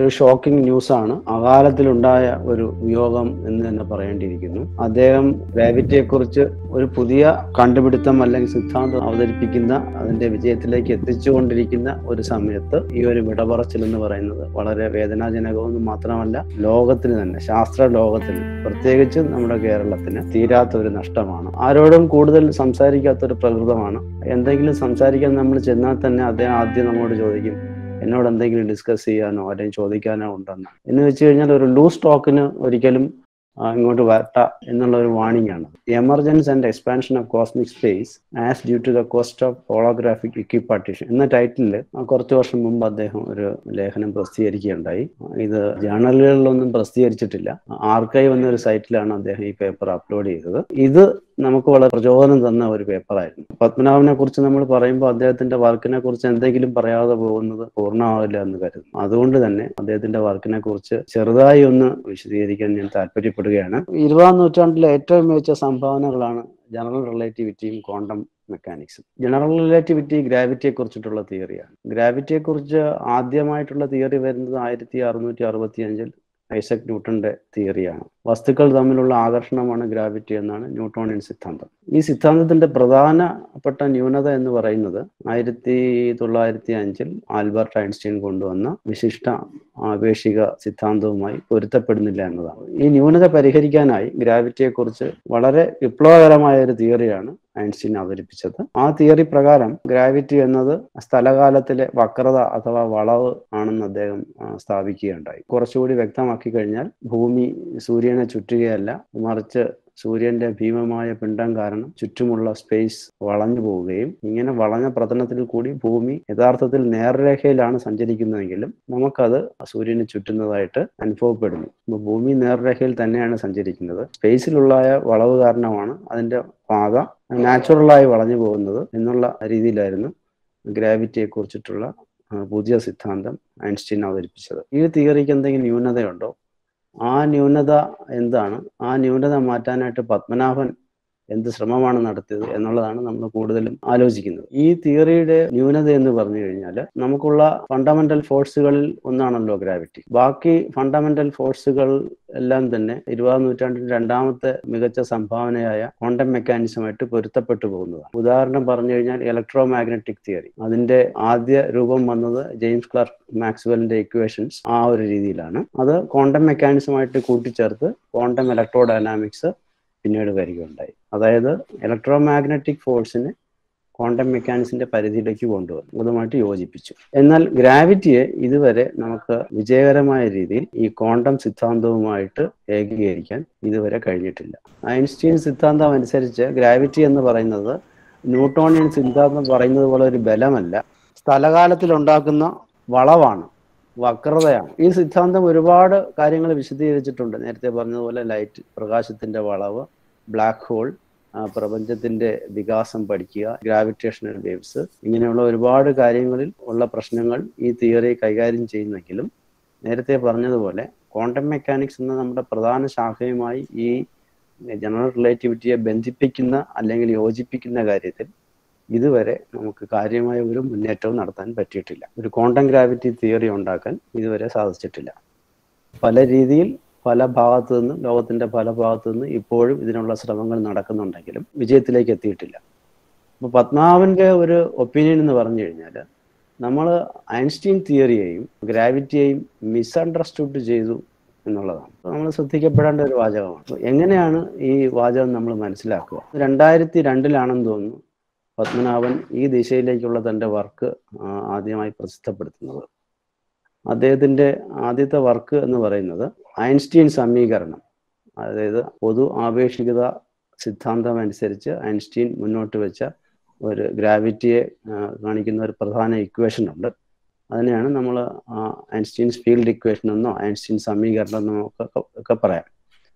ഒരു ഷോക്കിംഗ് ന്യൂസാണ് അകാലത്തിലുണ്ടായ ഒരു വിയോഗം എന്ന് തന്നെ പറയേണ്ടിയിരിക്കുന്നു അദ്ദേഹം ഗ്രാവിറ്റിയെക്കുറിച്ച് ഒരു പുതിയ കണ്ടുപിടുത്തം അല്ലെങ്കിൽ സിദ്ധാന്തം അവതരിപ്പിക്കുന്ന അതിന്റെ വിജയത്തിലേക്ക് എത്തിച്ചുകൊണ്ടിരിക്കുന്ന ഒരു സമയത്ത് ഈ ഒരു വിടപറച്ചിൽ എന്ന് പറയുന്നത് വളരെ വേദനാജനകമെന്ന് മാത്രമല്ല ലോകത്തിന് തന്നെ ശാസ്ത്ര ലോകത്തിന് പ്രത്യേകിച്ച് നമ്മുടെ കേരളത്തിന് തീരാത്ത ഒരു നഷ്ടമാണ് ആരോടും കൂടുതൽ സംസാരിക്കാത്ത ഒരു പ്രകൃതമാണ് എന്തെങ്കിലും സംസാരിക്കാൻ നമ്മൾ ചെന്നാൽ തന്നെ അദ്ദേഹം ആദ്യം നമ്മോട് ചോദിക്കും എന്നോട് എന്തെങ്കിലും ഡിസ്കസ് ചെയ്യാനോ അല്ലെങ്കിൽ ചോദിക്കാനോ ഉണ്ടെന്ന് എന്ന് വെച്ച് കഴിഞ്ഞാൽ ഒരു ലൂസ് ടോക്കിന് ഒരിക്കലും ആ, ഇങ്ങോട്ട് വരട്ട എന്നുള്ള ഒരു വാണിംഗ് ആണ് emergence and expansion of cosmic space as due to the cost of holographic equipartition എന്ന ടൈറ്റിലിൽ കുറച്ച് വർഷം മുമ്പ് അദ്ദേഹം ഒരു ലേഖനം പ്രസിദ്ധീകരിക്കുകയുണ്ടായി ഇത് ജേണലുകളിലൊന്നും പ്രസിദ്ധീകരിച്ചിട്ടില്ല ആർക്കൈവ് എന്നൊരു സൈറ്റിലാണ് അദ്ദേഹം ഈ പേപ്പർ അപ്ലോഡ് ചെയ്തത് ഇത് നമുക്ക് വളരെ പ്രചോദനം തന്ന ഒരു പേപ്പറായിരുന്നു പത്മനാഭനെ കുറിച്ച് നമ്മൾ പറയുമ്പോൾ അദ്ദേഹത്തിന്റെ വർക്കിനെ കുറിച്ച് എന്തെങ്കിലും പറയാതെ പോകുന്നത് പൂർണ്ണമാവില്ല എന്ന് കരുതുന്നു അതുകൊണ്ട് തന്നെ അദ്ദേഹത്തിന്റെ വർക്കിനെ കുറിച്ച് ചെറുതായി ഒന്ന് വിശദീകരിക്കാൻ ഞാൻ താല്പര്യപ്പെടുകയാണ് ഇരുപതാം നൂറ്റാണ്ടിലെ ഏറ്റവും മികച്ച സംഭാവനകളാണ് ജനറൽ റിലേറ്റിവിറ്റിയും ക്വാണ്ടം മെക്കാനിക്സും ജനറൽ റിലേറ്റിവിറ്റി ഗ്രാവിറ്റിയെ കുറിച്ചിട്ടുള്ള തിയറിയാണ് ഗ്രാവിറ്റിയെ കുറിച്ച് ആദ്യമായിട്ടുള്ള തിയറി വരുന്നത് ആയിരത്തി അറുന്നൂറ്റി അറുപത്തി അഞ്ചിൽ ഐസക് ന്യൂട്ടന്റെ തിയറിയാണ് വസ്തുക്കൾ തമ്മിലുള്ള ആകർഷണമാണ് ഗ്രാവിറ്റി എന്നാണ് ന്യൂട്ടോണിയൻ സിദ്ധാന്തം ഈ സിദ്ധാന്തത്തിന്റെ പ്രധാനപ്പെട്ട ന്യൂനത എന്ന് പറയുന്നത് ആയിരത്തി തൊള്ളായിരത്തി അഞ്ചിൽ ആൽബർട്ട് ഐൻസ്റ്റീൻ കൊണ്ടുവന്ന വിശിഷ്ട ആപേക്ഷിക സിദ്ധാന്തവുമായി പൊരുത്തപ്പെടുന്നില്ല എന്നതാണ് ഈ ന്യൂനത പരിഹരിക്കാനായി ഗ്രാവിറ്റിയെ കുറിച്ച് വളരെ വിപ്ലവകരമായ ഒരു തിയറിയാണ് ഐൻസ്റ്റീൻ അവതരിപ്പിച്ചത് ആ തിയറി പ്രകാരം ഗ്രാവിറ്റി എന്നത് സ്ഥലകാലത്തിലെ വക്രത അഥവാ വളവ് ആണെന്ന് അദ്ദേഹം ആ, സ്ഥാപിക്കുകയുണ്ടായി കുറച്ചുകൂടി വ്യക്തമാക്കി കഴിഞ്ഞാൽ ഭൂമി സൂര്യനെ ചുറ്റുകയല്ല മറിച്ച് സൂര്യന്റെ ഭീമമായ പിണ്ഡം കാരണം ചുറ്റുമുള്ള സ്പേസ് വളഞ്ഞു പോവുകയും ഇങ്ങനെ വളഞ്ഞ പ്രതലത്തിൽ കൂടി ഭൂമി യഥാർത്ഥത്തിൽ നേർരേഖയിലാണ് സഞ്ചരിക്കുന്നതെങ്കിലും നമുക്കത് സൂര്യന് ചുറ്റുന്നതായിട്ട് അനുഭവപ്പെടുന്നു അപ്പൊ ഭൂമി നേർരേഖയിൽ തന്നെയാണ് സഞ്ചരിക്കുന്നത് സ്പേസിലുള്ള വളവ് കാരണമാണ് അതിന്റെ പാത നാച്ചുറലായി വളഞ്ഞു പോകുന്നത് എന്നുള്ള രീതിയിലായിരുന്നു ഗ്രാവിറ്റിയെ കുറിച്ചിട്ടുള്ള ആ, പുതിയ സിദ്ധാന്തം ഐൻസ്റ്റീൻ അവതരിപ്പിച്ചത് ഈ തിയറിക്ക് എന്തെങ്കിലും ന്യൂനതയുണ്ടോ ആ ന്യൂനത എന്താണ് ആ ന്യൂനത മാറ്റാനായിട്ട് പത്മനാഭൻ എന്ത് ശ്രമമാണ് നടത്തിയത് എന്നുള്ളതാണ് നമ്മൾ കൂടുതലും ആലോചിക്കുന്നത് ഈ തിയറിയുടെ ന്യൂനത എന്ന് പറഞ്ഞു കഴിഞ്ഞാൽ നമുക്കുള്ള ഫണ്ടമെന്റൽ ഫോഴ്സുകളിൽ ഒന്നാണല്ലോ ഗ്രാവിറ്റി ബാക്കി ഫണ്ടമെന്റൽ ഫോഴ്സുകൾ എല്ലാം തന്നെ ഇരുപതാം നൂറ്റാണ്ടിന്റെ രണ്ടാമത്തെ മികച്ച സംഭാവനയായ ക്വാണ്ടം മെക്കാനിസമായിട്ട് പൊരുത്തപ്പെട്ടു പോകുന്നതാണ് ഉദാഹരണം പറഞ്ഞു കഴിഞ്ഞാൽ ഇലക്ട്രോ മാഗ്നറ്റിക് തിയറി അതിന്റെ ആദ്യ രൂപം വന്നത് ജെയിംസ് ക്ലാർക്ക് മാക്സ്വെലിന്റെ ഇക്വേഷൻസ് ആ ഒരു രീതിയിലാണ് അത് ക്വാണ്ടം മെക്കാനിസമായിട്ട് കൂട്ടിച്ചേർത്ത് ക്വാണ്ടം ഇലക്ട്രോ ഡൈനാമിക്സ് പിന്നീട് വരികയുണ്ടായി അതായത് ഇലക്ട്രോ മാഗ്നറ്റിക് ഫോഴ്സിനെ ക്വാണ്ടം മെക്കാനിക്സിന്റെ പരിധിയിലേക്ക് കൊണ്ടുവന്നു അതുമായിട്ട് യോജിപ്പിച്ചു എന്നാൽ ഗ്രാവിറ്റിയെ ഇതുവരെ നമുക്ക് വിജയകരമായ രീതിയിൽ ഈ ക്വാണ്ടം സിദ്ധാന്തവുമായിട്ട് ഏകീകരിക്കാൻ ഇതുവരെ കഴിഞ്ഞിട്ടില്ല ഐൻസ്റ്റീൻ സിദ്ധാന്തം അനുസരിച്ച് ഗ്രാവിറ്റി എന്ന് പറയുന്നത് ന്യൂട്ടോണിയൻ സിദ്ധാന്തം പറയുന്നത് പോലെ ഒരു ബലമല്ല സ്ഥലകാലത്തിൽ ഉണ്ടാക്കുന്ന വളവാണ് വക്രതയാണ് ഈ സിദ്ധാന്തം ഒരുപാട് കാര്യങ്ങൾ വിശദീകരിച്ചിട്ടുണ്ട് നേരത്തെ പറഞ്ഞതുപോലെ ലൈറ്റ് പ്രകാശത്തിന്റെ വളവ് ബ്ലാക്ക് ഹോൾ പ്രപഞ്ചത്തിന്റെ വികാസം പഠിക്കുക ഗ്രാവിറ്റേഷണൽ വേവ്സ് ഇങ്ങനെയുള്ള ഒരുപാട് കാര്യങ്ങളിൽ ഉള്ള പ്രശ്നങ്ങൾ ഈ തിയറി കൈകാര്യം ചെയ്യുന്നെങ്കിലും നേരത്തെ പറഞ്ഞതുപോലെ ക്വാണ്ടം മെക്കാനിക്സ് എന്ന നമ്മുടെ പ്രധാന ശാഖയുമായി ഈ ജനറൽ റിലേറ്റിവിറ്റിയെ ബന്ധിപ്പിക്കുന്ന അല്ലെങ്കിൽ യോജിപ്പിക്കുന്ന കാര്യത്തിൽ ഇതുവരെ നമുക്ക് കാര്യമായ ഒരു മുന്നേറ്റവും നടത്താൻ പറ്റിയിട്ടില്ല ഒരു ക്വാണ്ടം ഗ്രാവിറ്റി തിയറി ഉണ്ടാക്കാൻ ഇതുവരെ സാധിച്ചിട്ടില്ല പല രീതിയിൽ പല ഭാഗത്തു നിന്നും ലോകത്തിന്റെ പല ഭാഗത്തു നിന്നും ഇപ്പോഴും ഇതിനുള്ള ശ്രമങ്ങൾ നടക്കുന്നുണ്ടെങ്കിലും വിജയത്തിലേക്ക് എത്തിയിട്ടില്ല അപ്പൊ പത്മാവന്റെ ഒരു ഒപ്പീനിയൻ എന്ന് പറഞ്ഞു കഴിഞ്ഞാൽ നമ്മൾ ഐൻസ്റ്റീൻ തിയറിയെയും ഗ്രാവിറ്റിയെയും മിസ്അണ്ടർസ്റ്റുഡ് ചെയ്തു എന്നുള്ളതാണ് നമ്മൾ ശ്രദ്ധിക്കപ്പെടേണ്ട ഒരു വാചകമാണ് അപ്പൊ എങ്ങനെയാണ് ഈ വാചകം നമ്മൾ മനസ്സിലാക്കുക രണ്ടായിരത്തി രണ്ടിലാണെന്ന് തോന്നുന്നു പത്മനാഭൻ ഈ ദിശയിലേക്കുള്ള തൻ്റെ വർക്ക് ആദ്യമായി പ്രസിദ്ധപ്പെടുത്തുന്നത് അദ്ദേഹത്തിൻ്റെ ആദ്യത്തെ വർക്ക് എന്ന് പറയുന്നത് ഐൻസ്റ്റീൻ സമീകരണം അതായത് പൊതു ആപേക്ഷികത സിദ്ധാന്തം അനുസരിച്ച് ഐൻസ്റ്റീൻ മുന്നോട്ട് വെച്ച ഒരു ഗ്രാവിറ്റിയെ കാണിക്കുന്ന ഒരു പ്രധാന ഇക്വേഷൻ ഉണ്ട് അതിനെയാണ് നമ്മൾ ഐൻസ്റ്റീൻസ് ഫീൽഡ് ഇക്വേഷൻ എന്നോ ഐൻസ്റ്റീൻ സമീകരണം എന്നോ ഒക്കെ ഒക്കെ പറയാം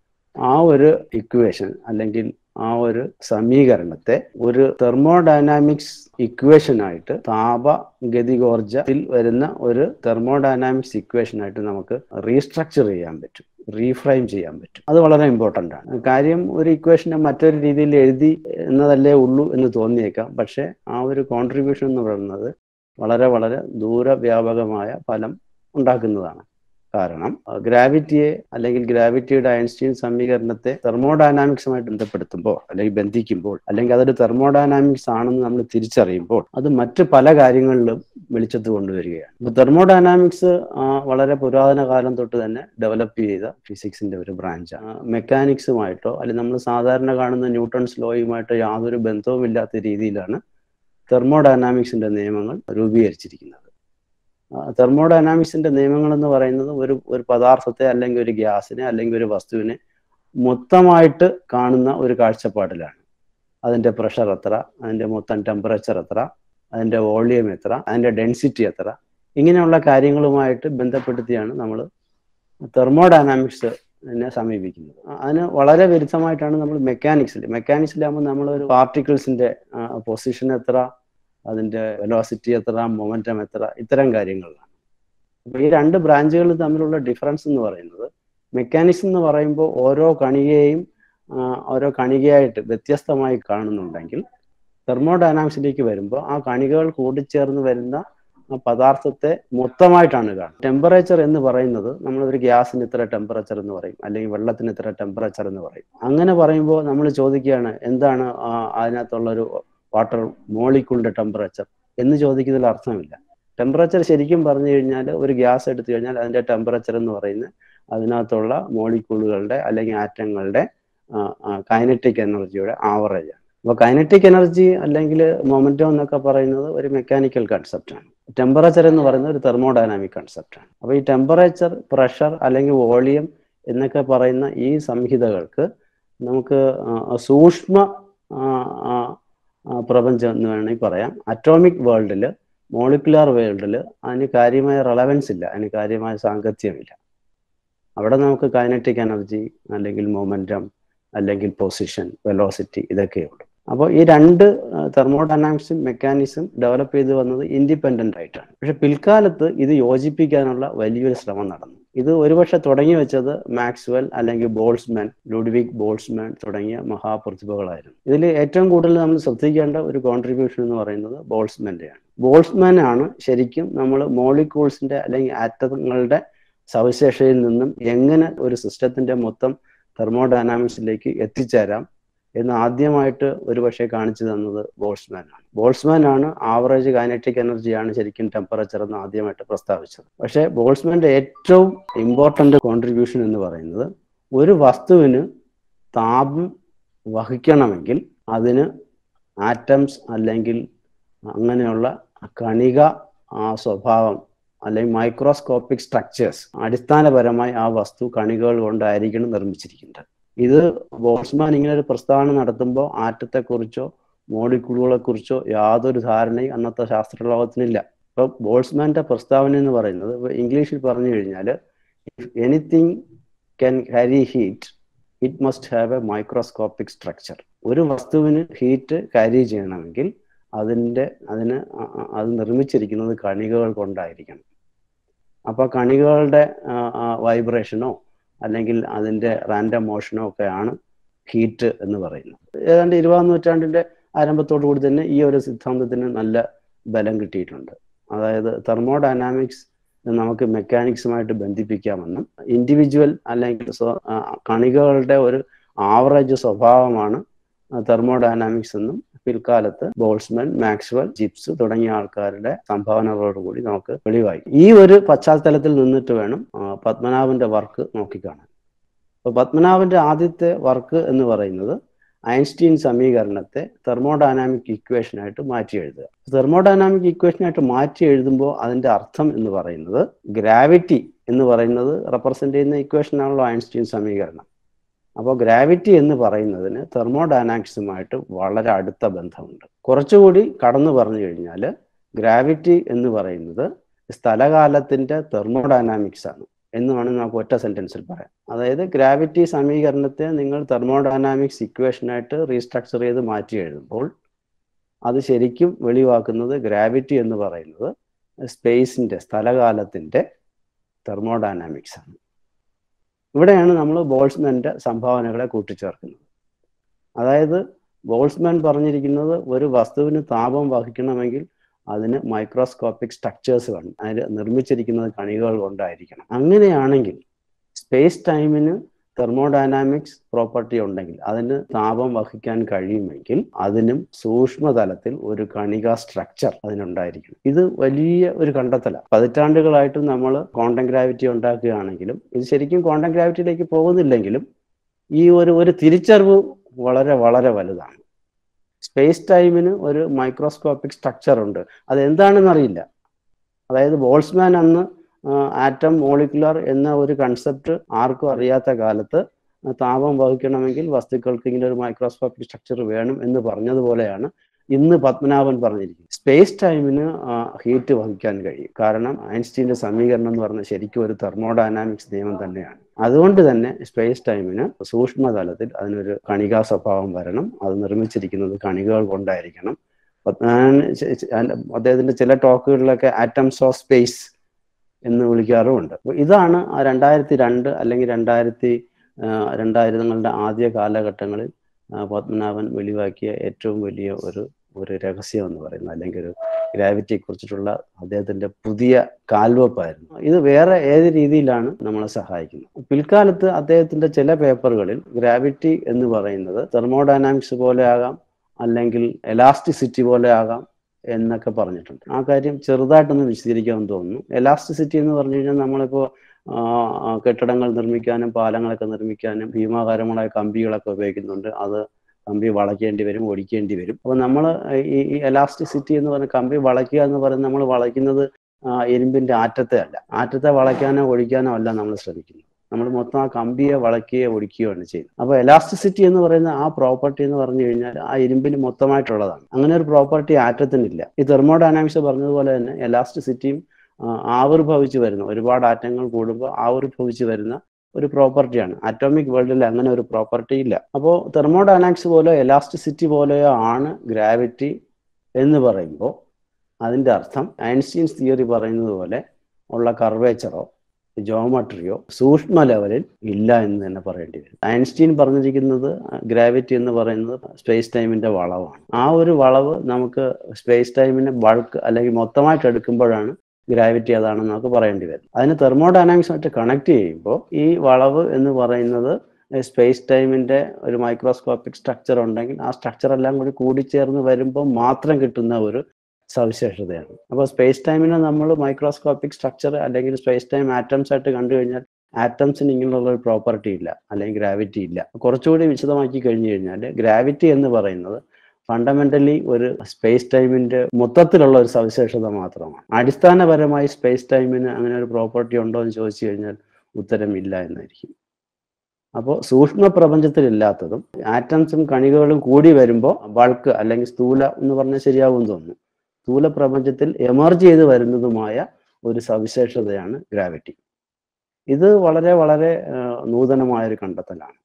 ആ ഒരു ഇക്വേഷൻ അല്ലെങ്കിൽ ആ ഒരു സമീകരണത്തെ ഒരു തെർമോഡൈനാമിക്സ് ഇക്വേഷൻ ആയിട്ട് താപഗതികോർജത്തിൽ വരുന്ന ഒരു തെർമോഡൈനാമിക്സ് ഇക്വേഷൻ ആയിട്ട് നമുക്ക് റീസ്ട്രക്ചർ ചെയ്യാൻ പറ്റും റീഫ്രൈം ചെയ്യാൻ പറ്റും അത് വളരെ ഇമ്പോർട്ടൻ്റ് ആണ് കാര്യം ഒരു ഇക്വേഷനെ മറ്റൊരു രീതിയിൽ എഴുതി എന്നതല്ലേ ഉള്ളൂ എന്ന് തോന്നിയേക്കാം പക്ഷെ ആ ഒരു കോൺട്രിബ്യൂഷൻ എന്ന് പറയുന്നത് വളരെ വളരെ ദൂരവ്യാപകമായ ഫലം ഉണ്ടാക്കുന്നതാണ് കാരണം ഗ്രാവിറ്റിയെ അല്ലെങ്കിൽ ഗ്രാവിറ്റിയുടെ ഐൻസ്റ്റീൻ സമീകരണത്തെ തെർമോഡൈനാമിക്സുമായി ബന്ധപ്പെടുത്തുമ്പോൾ അല്ലെങ്കിൽ ബന്ധിക്കുമ്പോൾ അല്ലെങ്കിൽ അതൊരു തെർമോഡൈനാമിക്സ് ആണെന്ന് നമ്മൾ തിരിച്ചറിയുമ്പോൾ അത് മറ്റ് പല കാര്യങ്ങളിലും വെളിച്ചത്ത് കൊണ്ടുവരികയാണ് ഇപ്പൊ തെർമോഡൈനാമിക്സ് വളരെ പുരാതന കാലം തൊട്ട് തന്നെ ഡെവലപ്പ് ചെയ്ത ഫിസിക്സിന്റെ ഒരു ബ്രാഞ്ചാണ് മെക്കാനിക്സുമായിട്ടോ അല്ലെങ്കിൽ നമ്മൾ സാധാരണ കാണുന്ന ന്യൂട്ടൺസ് ലോയുമായിട്ടോ യാതൊരു ബന്ധവുമില്ലാത്ത രീതിയിലാണ് തെർമോഡൈനാമിക്സിന്റെ നിയമങ്ങൾ രൂപീകരിച്ചിരിക്കുന്നത് തെർമോഡൈനാമിക്സിന്റെ നിയമങ്ങൾ എന്ന് പറയുന്നത് ഒരു ഒരു പദാർത്ഥത്തെ അല്ലെങ്കിൽ ഒരു ഗ്യാസിനെ അല്ലെങ്കിൽ ഒരു വസ്തുവിനെ മൊത്തമായിട്ട് കാണുന്ന ഒരു കാഴ്ചപ്പാടിലാണ് അതിന്റെ പ്രഷർ എത്ര അതിന്റെ മൊത്തം ടെമ്പറേച്ചർ എത്ര അതിന്റെ വോളിയം എത്ര അതിന്റെ ഡെൻസിറ്റി എത്ര ഇങ്ങനെയുള്ള കാര്യങ്ങളുമായിട്ട് ബന്ധപ്പെടുത്തിയാണ് നമ്മൾ തെർമോഡൈനാമിക്സ് നെ സമീപിക്കുന്നത് അതിന് വളരെ വിരുദ്ധമായിട്ടാണ് നമ്മൾ മെക്കാനിക്സിൽ മെക്കാനിക്സിലാകുമ്പോൾ നമ്മൾ ഒരു പാർട്ടിക്കിൾസിന്റെ പൊസിഷൻ എത്ര അതിന്റെ വെലോസിറ്റി എത്ര മൊമെന്റം എത്ര ഇത്തരം കാര്യങ്ങളിലാണ് അപ്പൊ ഈ രണ്ട് ബ്രാഞ്ചുകൾ തമ്മിലുള്ള ഡിഫറൻസ് എന്ന് പറയുന്നത് മെക്കാനിക്സ് എന്ന് പറയുമ്പോൾ ഓരോ കണികയെയും ഓരോ കണികയായിട്ട് വ്യത്യസ്തമായി കാണുന്നുണ്ടെങ്കിൽ തെർമോഡൈനാമിക്സിലേക്ക് വരുമ്പോൾ ആ കണികകൾ കൂടിച്ചേർന്ന് വരുന്ന ആ പദാർത്ഥത്തെ മൊത്തമായിട്ടാണ് കാണുന്നത് ടെമ്പറേച്ചർ എന്ന് പറയുന്നത് നമ്മളൊരു ഗ്യാസിന് ഇത്ര ടെമ്പറേച്ചർ എന്ന് പറയും അല്ലെങ്കിൽ വെള്ളത്തിന് ഇത്ര ടെമ്പറേച്ചർ എന്ന് പറയും അങ്ങനെ പറയുമ്പോൾ നമ്മൾ ചോദിക്കുകയാണ് എന്താണ് അതിനകത്തുള്ള ഒരു വാട്ടർ മോളിക്കൂളിന്റെ ടെമ്പറേച്ചർ എന്ന് ചോദിക്കുന്നതിൽ അർത്ഥമില്ല ടെമ്പറേച്ചർ ശരിക്കും പറഞ്ഞു കഴിഞ്ഞാൽ ഒരു ഗ്യാസ് എടുത്തു കഴിഞ്ഞാൽ അതിന്റെ ടെമ്പറേച്ചർ എന്ന് പറയുന്നത് അതിനകത്തുള്ള മോളിക്കൂളുകളുടെ അല്ലെങ്കിൽ ആറ്റങ്ങളുടെ കൈനറ്റിക് എനർജിയുടെ ആവറേജ് ആണ് അപ്പോൾ കൈനറ്റിക് എനർജി അല്ലെങ്കിൽ മൊമെന്റം എന്നൊക്കെ പറയുന്നത് ഒരു മെക്കാനിക്കൽ കൺസെപ്റ്റാണ് ടെമ്പറേച്ചർ എന്ന് പറയുന്നത് ഒരു തെർമോഡൈനാമിക് കൺസെപ്റ്റാണ് അപ്പോൾ ഈ ടെമ്പറേച്ചർ പ്രഷർ അല്ലെങ്കിൽ വോളിയം എന്നൊക്കെ പറയുന്ന ഈ സംഹിതകൾക്ക് നമുക്ക് സൂക്ഷ്മ പ്രപഞ്ചം എന്ന് വേണമെങ്കിൽ പറയാം അറ്റോമിക് വേൾഡിൽ മോളിക്കുലാർ വേൾഡിൽ അതിന് കാര്യമായ റെലവൻസ് ഇല്ല അതിന് കാര്യമായ സാങ്കത്യമില്ല അവിടെ നമുക്ക് കൈനറ്റിക് എനർജി അല്ലെങ്കിൽ മൊമെന്റം അല്ലെങ്കിൽ പൊസിഷൻ വെലോസിറ്റി ഇതൊക്കെയുള്ളൂ അപ്പോൾ ഈ രണ്ട് തെർമോഡൈനാമിക്സും മെക്കാനിക്സും ഡെവലപ്പ് ചെയ്ത് വന്നത് ഇൻഡിപെൻഡന്റ് ആയിട്ടാണ് പക്ഷെ പിൽക്കാലത്ത് ഇത് യോജിപ്പിക്കാനുള്ള വലിയൊരു ശ്രമം നടന്നു ഇത് ഒരുപക്ഷെ തുടങ്ങി വെച്ചത് മാക്സ്വെൽ അല്ലെങ്കിൽ ബോൾസ്മാൻ ലുഡ്വിക് ബോൾസ്മാൻ തുടങ്ങിയ മഹാപ്രതിഭകളായിരുന്നു ഇതിൽ ഏറ്റവും കൂടുതൽ നമ്മൾ ശ്രദ്ധിക്കേണ്ട ഒരു കോൺട്രിബ്യൂഷൻ എന്ന് പറയുന്നത് ബോൾസ്മാൻ്റെയാണ് ബോൾസ്മാൻ ആണ് ശരിക്കും നമ്മൾ മോളിക്യൂൾസിന്റെ അല്ലെങ്കിൽ ആറ്റങ്ങളുടെ സവിശേഷതയിൽ നിന്നും എങ്ങനെ ഒരു സിസ്റ്റത്തിന്റെ മൊത്തം തെർമോഡൈനാമിക്സിലേക്ക് എത്തിച്ചേരാം എന്ന് ആദ്യമായിട്ട് ഒരുപക്ഷെ കാണിച്ചു തന്നത് ബോൾസ്മാൻ ആണ് ബോൾസ്മാൻ ആണ് ആവറേജ് കൈനറ്റിക് എനർജിയാണ് ശരിക്കും ടെമ്പറേച്ചർ എന്ന് ആദ്യമായിട്ട് പ്രസ്താവിച്ചത് പക്ഷേ ബോൾസ്മാന്റെ ഏറ്റവും ഇമ്പോർട്ടന്റ് കോൺട്രിബ്യൂഷൻ എന്ന് പറയുന്നത് ഒരു വസ്തുവിന് താപം വഹിക്കണമെങ്കിൽ അതിന് ആറ്റംസ് അല്ലെങ്കിൽ അങ്ങനെയുള്ള കണിക ആ സ്വഭാവം അല്ലെങ്കിൽ മൈക്രോസ്കോപ്പിക് സ്ട്രക്ചേഴ്സ് അടിസ്ഥാനപരമായി ആ വസ്തു കണികകൾ കൊണ്ടായിരിക്കണം നിർമ്മിച്ചിരിക്കുന്നത് ഇത് ബോൾസ്മാൻ ഇങ്ങനെ ഒരു പ്രസ്താവന നടത്തുമ്പോൾ ആറ്റത്തെക്കുറിച്ചോ മോളിക്യൂളുകളെ കുറിച്ചോ യാതൊരു ധാരണയും അന്നത്തെ ശാസ്ത്രലോകത്തിനില്ല ഇപ്പൊ ബോൾസ്മാന്റെ പ്രസ്താവന എന്ന് പറയുന്നത് ഇപ്പൊ ഇംഗ്ലീഷിൽ പറഞ്ഞു കഴിഞ്ഞാൽ if anything can carry heat it must have a microscopic structure ഒരു വസ്തുവിന് ഹീറ്റ് കാരി ചെയ്യണമെങ്കിൽ അതിൻ്റെ അതിന് അത് നിർമ്മിച്ചിരിക്കുന്നത് കണികകൾ കൊണ്ടായിരിക്കണം അപ്പൊ കണികകളുടെ വൈബ്രേഷനോ അല്ലെങ്കിൽ അതിൻ്റെ റാൻഡം മോഷനോ ഒക്കെയാണ് ഹീറ്റ് എന്ന് പറയുന്നത് ഏതാണ്ട് ഇരുപതാം നൂറ്റാണ്ടിന്റെ ആരംഭത്തോടു കൂടി തന്നെ ഈ ഒരു സിദ്ധാന്തത്തിന് നല്ല ബലം കിട്ടിയിട്ടുണ്ട് അതായത് തെർമോഡൈനാമിക്സ് നമുക്ക് മെക്കാനിക്സുമായിട്ട് ബന്ധിപ്പിക്കാമെന്നും ഇൻഡിവിജ്വൽ അല്ലെങ്കിൽ കണികകളുടെ ഒരു ആവറേജ് സ്വഭാവമാണ് തെർമോഡൈനാമിക്സ് എന്നും പിൽക്കാലത്ത് ബോൾസ്മാൻ മാക്സ്വൽ ജിപ്സ് തുടങ്ങിയ ആൾക്കാരുടെ സംഭാവനകളോടുകൂടി നമുക്ക് വെളിവായി ഈ ഒരു പശ്ചാത്തലത്തിൽ നിന്നിട്ട് വേണം പത്മനാഭന്റെ വർക്ക് നോക്കിക്കാണാൻ അപ്പൊ പത്മനാഭന്റെ ആദ്യത്തെ വർക്ക് എന്ന് പറയുന്നത് ഐൻസ്റ്റീൻ സമീകരണത്തെ തെർമോഡൈനാമിക് ഇക്വേഷനായിട്ട് മാറ്റി എഴുതുക തെർമോഡൈനാമിക് ഇക്വേഷനായിട്ട് മാറ്റി എഴുതുമ്പോൾ അതിന്റെ അർത്ഥം എന്ന് പറയുന്നത് ഗ്രാവിറ്റി എന്ന് പറയുന്നത് റെപ്രസെന്റ് ചെയ്യുന്ന ഇക്വേഷനാണല്ലോ ഐൻസ്റ്റീൻ സമീകരണം അപ്പോൾ ഗ്രാവിറ്റി എന്ന് പറയുന്നതിന് തെർമോഡൈനാമിക്സുമായിട്ട് വളരെ അടുത്ത ബന്ധമുണ്ട് കുറച്ചുകൂടി കടന്നു പറഞ്ഞു കഴിഞ്ഞാൽ ഗ്രാവിറ്റി എന്ന് പറയുന്നത് സ്ഥലകാലത്തിന്റെ തെർമോഡൈനാമിക്സ് ആണ് എന്ന് വേണമെങ്കിൽ നമുക്ക് ഒറ്റ സെന്റൻസിൽ പറയാം അതായത് ഗ്രാവിറ്റി സമീകരണത്തെ നിങ്ങൾ തെർമോഡൈനാമിക്സ് ഇക്വേഷനായിട്ട് റീസ്ട്രക്ചർ ചെയ്ത് മാറ്റി എഴുതുമ്പോൾ അത് ശരിക്കും വെളിവാക്കുന്നത് ഗ്രാവിറ്റി എന്ന് പറയുന്നത് സ്പേസിന്റെ സ്ഥലകാലത്തിന്റെ തെർമോഡൈനാമിക്സ് ആണ് ഇവിടെയാണ് നമ്മൾ ബോൾസ്മാന്റെ സംഭാവനകളെ കൂട്ടിച്ചേർക്കുന്നത് അതായത് ബോൾസ്മാൻ പറഞ്ഞിരിക്കുന്നത് ഒരു വസ്തുവിന് താപം വഹിക്കണമെങ്കിൽ അതിന് മൈക്രോസ്കോപ്പിക് സ്ട്രക്ചേഴ്സ് വേണം അതിന് നിർമ്മിച്ചിരിക്കുന്നത് കണികകൾ കൊണ്ടായിരിക്കണം അങ്ങനെയാണെങ്കിൽ സ്പേസ് ടൈമിന് തെർമോഡൈനാമിക്സ് പ്രോപ്പർട്ടി ഉണ്ടെങ്കിൽ അതിന് താപം വഹിക്കാൻ കഴിയുമെങ്കിൽ അതിനും സൂക്ഷ്മതലത്തിൽ ഒരു കണിക സ്ട്രക്ചർ അതിനുണ്ടായിരിക്കണം ഇത് വലിയ ഒരു കണ്ടെത്തലാണ് പതിറ്റാണ്ടുകളായിട്ടും നമ്മൾ ക്വാണ്ടം ഗ്രാവിറ്റി ഉണ്ടാക്കുകയാണെങ്കിലും ഇത് ശരിക്കും ക്വാണ്ടം ഗ്രാവിറ്റിയിലേക്ക് പോകുന്നില്ലെങ്കിലും ഈ ഒരു ഒരു തിരിച്ചറിവ് വളരെ വളരെ വലുതാണ് സ്പേസ് ടൈമിന് ഒരു മൈക്രോസ്കോപ്പിക് സ്ട്രക്ചർ ഉണ്ട് അത് എന്താണെന്ന് അറിയില്ല അതായത് ബോൾസ്മാൻ അന്ന് ആറ്റം മോളിക്കുലർ എന്ന ഒരു കൺസെപ്റ്റ് ആർക്കും അറിയാത്ത കാലത്ത് താപം വഹിക്കണമെങ്കിൽ വസ്തുക്കൾക്ക് ഇങ്ങനെ ഒരു മൈക്രോസ്കോപ്പിക് സ്ട്രക്ചർ വേണം എന്ന് പറഞ്ഞതുപോലെയാണ് ഇന്ന് പത്മനാഭൻ പറഞ്ഞിരിക്കുന്നത് സ്പേസ് ടൈമിന് ഹീറ്റ് വഹിക്കാൻ കഴിയും കാരണം ഐൻസ്റ്റീന്റെ സമീകരണം എന്ന് പറഞ്ഞാൽ ശരിക്കും ഒരു തെർമോഡൈനാമിക്സ് നിയമം തന്നെയാണ് അതുകൊണ്ട് തന്നെ സ്പേസ് ടൈമിന് സൂക്ഷ്മതലത്തിൽ അതിനൊരു കണികാ സ്വഭാവം വരണം അത് നിർമ്മിച്ചിരിക്കുന്നത് കണികകൾ കൊണ്ടായിരിക്കണം അദ്ദേഹത്തിന്റെ ചില ടോക്കുകളിലൊക്കെ ആറ്റംസ് ഓഫ് സ്പേസ് എന്ന് വിളിക്കാറുമുണ്ട് ഇതാണ് രണ്ടായിരത്തി രണ്ട് അല്ലെങ്കിൽ രണ്ടായിരത്തി രണ്ടായിരങ്ങളുടെ ആദ്യ കാലഘട്ടങ്ങളിൽ പത്മനാഭൻ വെളിവാക്കിയ ഏറ്റവും വലിയ ഒരു ഒരു രഹസ്യം എന്ന് പറയുന്നത് അല്ലെങ്കിൽ ഒരു ഗ്രാവിറ്റിയെ കുറിച്ചിട്ടുള്ള അദ്ദേഹത്തിന്റെ പുതിയ കാൽവെപ്പായിരുന്നു ഇത് വേറെ ഏത് രീതിയിലാണ് നമ്മളെ സഹായിക്കുന്നത് പിൽക്കാലത്ത് അദ്ദേഹത്തിന്റെ ചില പേപ്പറുകളിൽ ഗ്രാവിറ്റി എന്ന് പറയുന്നത് തെർമോഡൈനാമിക്സ് പോലെ ആകാം അല്ലെങ്കിൽ എലാസ്റ്റിസിറ്റി പോലെ ആകാം എന്നൊക്കെ പറഞ്ഞിട്ടുണ്ട് ആ കാര്യം ചെറുതായിട്ടൊന്ന് വിശദീകരിക്കാമെന്ന് തോന്നുന്നു എലാസ്റ്റിസിറ്റി എന്ന് പറഞ്ഞു കഴിഞ്ഞാൽ നമ്മളിപ്പോൾ കെട്ടിടങ്ങൾ നിർമ്മിക്കാനും പാലങ്ങളൊക്കെ നിർമ്മിക്കാനും ഭീമാകാരങ്ങളായ കമ്പികളൊക്കെ ഉപയോഗിക്കുന്നുണ്ട് അത് കമ്പി വളയ്ക്കേണ്ടി വരും ഒടിക്കേണ്ടി വരും അപ്പോൾ നമ്മൾ ഈ എലാസ്റ്റിസിറ്റി എന്ന് പറഞ്ഞ കമ്പി വളയ്ക്കുക എന്ന് പറയുന്നത് നമ്മൾ വളയ്ക്കുന്നത് ഇരുമ്പിന്റെ ആറ്റത്തെ അല്ല ആറ്റത്തെ വളയ്ക്കാനോ ഒടിക്കാനോ അല്ല നമ്മൾ ശ്രമിക്കുന്നത് നമ്മൾ മൊത്തം ആ കമ്പിയെ വളയ്ക്കുകയോ ഒടിക്കുകയാണ് ചെയ്യുന്നത് അപ്പോൾ എലാസ്റ്റിസിറ്റി എന്ന് പറയുന്ന ആ പ്രോപ്പർട്ടി എന്ന് പറഞ്ഞു കഴിഞ്ഞാൽ ആ ഇരുമ്പിന് മൊത്തമായിട്ടുള്ളതാണ് അങ്ങനെ ഒരു പ്രോപ്പർട്ടി ആറ്റത്തിനില്ല ഈ തെർമോഡൈനാമിക്സ് പറഞ്ഞതുപോലെ തന്നെ എലാസ്റ്റിസിറ്റിയും ആവിർഭവിച്ചു വരുന്ന ഒരുപാട് ആറ്റങ്ങൾ കൂടുമ്പോൾ ആവിർഭവിച്ചു വരുന്ന ഒരു പ്രോപ്പർട്ടിയാണ് അറ്റോമിക് വേൾഡിൽ അങ്ങനെ ഒരു പ്രോപ്പർട്ടി ഇല്ല അപ്പോൾ തെർമോഡൈനാമിക്സ് പോലെ എലാസ്റ്റിസിറ്റി പോലെയോ ആണ് ഗ്രാവിറ്റി എന്ന് പറയുമ്പോൾ അതിൻ്റെ അർത്ഥം ഐൻസ്റ്റീൻസ് തിയറി പറയുന്നത് പോലെ ഉള്ള കർവേച്ചറോ ജോമെട്രിയോ സൂക്ഷ്മ ലെവലിൽ ഇല്ല എന്ന് തന്നെ പറയേണ്ടി വരും ഐൻസ്റ്റീൻ പറഞ്ഞിരിക്കുന്നത് ഗ്രാവിറ്റി എന്ന് പറയുന്നത് സ്പേസ് ടൈമിന്റെ വളവാണ് ആ ഒരു വളവ് നമുക്ക് സ്പേസ് ടൈമിനെ ബൾക്ക് അല്ലെങ്കിൽ മൊത്തമായിട്ട് എടുക്കുമ്പോഴാണ് ഗ്രാവിറ്റി അതാണെന്ന് നമുക്ക് പറയേണ്ടി വരും അതിന് തെർമോഡൈനാമിക്സുമായിട്ട് കണക്ട് ചെയ്യുമ്പോൾ ഈ വളവ് എന്ന് പറയുന്നത് സ്പേസ് ടൈമിന്റെ ഒരു മൈക്രോസ്കോപ്പിക് സ്ട്രക്ചർ ഉണ്ടെങ്കിൽ ആ സ്ട്രക്ചർ എല്ലാം കൂടി കൂടിച്ചേർന്ന് വരുമ്പോൾ മാത്രം കിട്ടുന്ന ഒരു സവിശേഷതയാണ് അപ്പോൾ സ്പേസ് ടൈമിനെ നമ്മൾ മൈക്രോസ്കോപ്പിക് സ്ട്രക്ചർ അല്ലെങ്കിൽ സ്പേസ് ടൈം ആറ്റംസ് ആയിട്ട് കണ്ടു കഴിഞ്ഞാൽ ആറ്റംസിന് ഇങ്ങനെയുള്ള ഒരു പ്രോപ്പർട്ടി ഇല്ല അല്ലെങ്കിൽ ഗ്രാവിറ്റി ഇല്ല കുറച്ചുകൂടി വിശദമാക്കി കഴിഞ്ഞു കഴിഞ്ഞാൽ ഗ്രാവിറ്റി എന്ന് പറയുന്നത് ഫണ്ടമെന്റലി ഒരു സ്പേസ് ടൈമിന്റെ മൊത്തത്തിലുള്ള ഒരു സവിശേഷത മാത്രമാണ് അടിസ്ഥാനപരമായി സ്പേസ് ടൈമിന് അങ്ങനെ ഒരു പ്രോപ്പർട്ടി ഉണ്ടോ എന്ന് ചോദിച്ചു കഴിഞ്ഞാൽ ഉത്തരം ഇല്ല എന്നായിരിക്കും അപ്പോൾ സൂക്ഷ്മ പ്രപഞ്ചത്തിലില്ലാത്തതും ആറ്റംസും കണികകളും കൂടി വരുമ്പോൾ ബൾക്ക് അല്ലെങ്കിൽ സ്ഥൂല എന്ന് പറഞ്ഞാൽ ശരിയാവും തോന്നുന്നു സ്ഥൂല പ്രപഞ്ചത്തിൽ എമർജ് ചെയ്ത് വരുന്നതുമായ ഒരു സവിശേഷതയാണ് ഗ്രാവിറ്റി ഇത് വളരെ വളരെ നൂതനമായ ഒരു കണ്ടെത്തലാണ്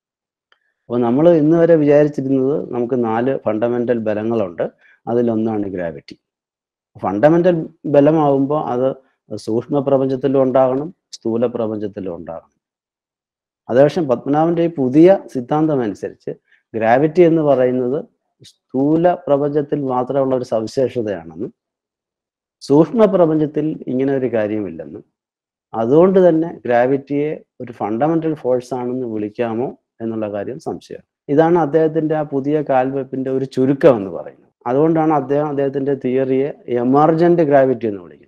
അപ്പോൾ നമ്മൾ ഇന്ന് വരെ വിചാരിച്ചിരുന്നത് നമുക്ക് നാല് ഫണ്ടമെന്റൽ ബലങ്ങളുണ്ട് അതിലൊന്നാണ് ഗ്രാവിറ്റി ഫണ്ടമെന്റൽ ബലമാവുമ്പോൾ അത് സൂക്ഷ്മ പ്രപഞ്ചത്തിലും ഉണ്ടാകണം സ്ഥൂല പ്രപഞ്ചത്തിലും ഉണ്ടാകണം അതേപക്ഷം പത്മനാഭന്റെ ഈ പുതിയ സിദ്ധാന്തം അനുസരിച്ച് ഗ്രാവിറ്റി എന്ന് പറയുന്നത് സ്ഥൂല പ്രപഞ്ചത്തിൽ മാത്രമുള്ള ഒരു സവിശേഷതയാണെന്നും സൂക്ഷ്മ പ്രപഞ്ചത്തിൽ ഇങ്ങനെ ഒരു കാര്യമില്ലെന്നും അതുകൊണ്ട് തന്നെ ഗ്രാവിറ്റിയെ ഒരു ഫണ്ടമെന്റൽ ഫോഴ്സ് ആണെന്ന് വിളിക്കാമോ എന്നുള്ള കാര്യം സംശയം ഇതാണ് അദ്ദേഹത്തിന്റെ ആ പുതിയ കാൽവെപ്പിന്റെ ഒരു ചുരുക്കം എന്ന് പറയുന്നത് അതുകൊണ്ടാണ് അദ്ദേഹം അദ്ദേഹത്തിന്റെ തിയറിയെ എമർജന്റ് ഗ്രാവിറ്റി എന്ന് വിളിക്കുന്നത്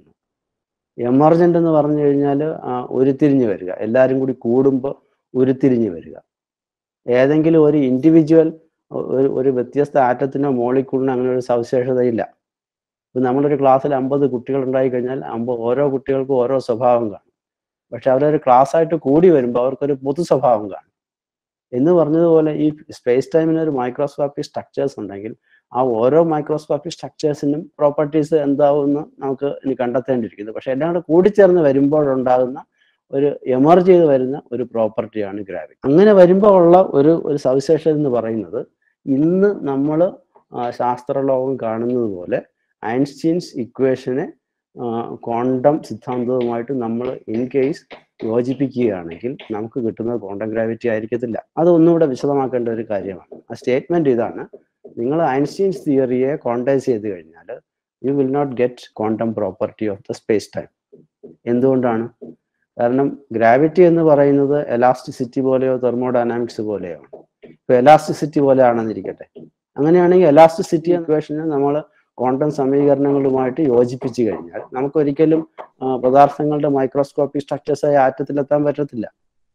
എമർജന്റ് എന്ന് പറഞ്ഞു കഴിഞ്ഞാൽ ഉരുത്തിരിഞ്ഞു വരിക എല്ലാവരും കൂടി കൂടുമ്പോൾ ഉരുത്തിരിഞ്ഞു വരിക ഏതെങ്കിലും ഒരു ഇൻഡിവിജ്വൽ ഒരു ഒരു വ്യത്യസ്ത ആറ്റത്തിനോ മോളിക്കൂളിനോ അങ്ങനെ ഒരു സവിശേഷതയില്ല ഇപ്പം നമ്മളൊരു ക്ലാസ്സിൽ അമ്പത് കുട്ടികൾ ഉണ്ടായി കഴിഞ്ഞാൽ അമ്പത് ഓരോ കുട്ടികൾക്കും ഓരോ സ്വഭാവം കാണും പക്ഷെ അവരൊരു ക്ലാസ് ആയിട്ട് കൂടി വരുമ്പോൾ അവർക്കൊരു പൊതു സ്വഭാവം കാണും എന്ന് പറഞ്ഞതുപോലെ ഈ സ്പേസ് ടൈമിന് ഒരു മൈക്രോസ്കോപ്പിക് സ്ട്രക്ചേഴ്സ് ഉണ്ടെങ്കിൽ ആ ഓരോ മൈക്രോസ്കോപ്പിക് സ്ട്രക്ചേഴ്സിനും പ്രോപ്പർട്ടീസ് എന്താവുമെന്ന് നമുക്ക് ഇനി കണ്ടെത്തേണ്ടിയിരിക്കുന്നു പക്ഷെ എല്ലാം കൂടെ കൂടിച്ചേർന്ന് വരുമ്പോഴുണ്ടാകുന്ന ഒരു എമർജ് ചെയ്ത് വരുന്ന ഒരു പ്രോപ്പർട്ടിയാണ് ഗ്രാവിറ്റി അങ്ങനെ വരുമ്പോൾ ഉള്ള ഒരു ഒരു സവിശേഷത എന്ന് പറയുന്നത് ഇന്ന് നമ്മൾ ശാസ്ത്രലോകം കാണുന്നത് പോലെ ഐൻസ്റ്റീൻസ് ഇക്വേഷനെ ക്വാണ്ടം സിദ്ധാന്തവുമായിട്ട് നമ്മൾ ഇൻ കേസ് യോജിപ്പിക്കുകയാണെങ്കിൽ നമുക്ക് കിട്ടുന്നത് ക്വാണ്ടം ഗ്രാവിറ്റി ആയിരിക്കത്തില്ല അത് ഒന്നുകൂടെ വിശദമാക്കേണ്ട ഒരു കാര്യമാണ് ആ സ്റ്റേറ്റ്മെന്റ് ഇതാണ് നിങ്ങൾ ഐൻസ്റ്റീൻസ് തിയറിയെ ക്വാണ്ടൈസ് ചെയ്ത് കഴിഞ്ഞാൽ you will not get quantum property of the space time എന്തുകൊണ്ടാണ് കാരണം ഗ്രാവിറ്റി എന്ന് പറയുന്നത് എലാസ്റ്റിസിറ്റി പോലെയോ തെർമോഡൈനാമിക്സ് പോലെയോ ആണ് ഇപ്പൊ എലാസ്റ്റിസിറ്റി പോലെ ആണെന്നിരിക്കട്ടെ അങ്ങനെയാണെങ്കിൽ എലാസ്റ്റിസിറ്റി ഇക്വേഷനെ നമ്മൾ ക്വാണ്ടം സമീകരണങ്ങളുമായിട്ട് യോജിപ്പിച്ചു കഴിഞ്ഞാൽ നമുക്ക് ഒരിക്കലും പദാർത്ഥങ്ങളുടെ മൈക്രോസ്കോപ്പിക് സ്ട്രക്ചേഴ്സായ ആറ്റത്തിലെത്താൻ പറ്റത്തില്ല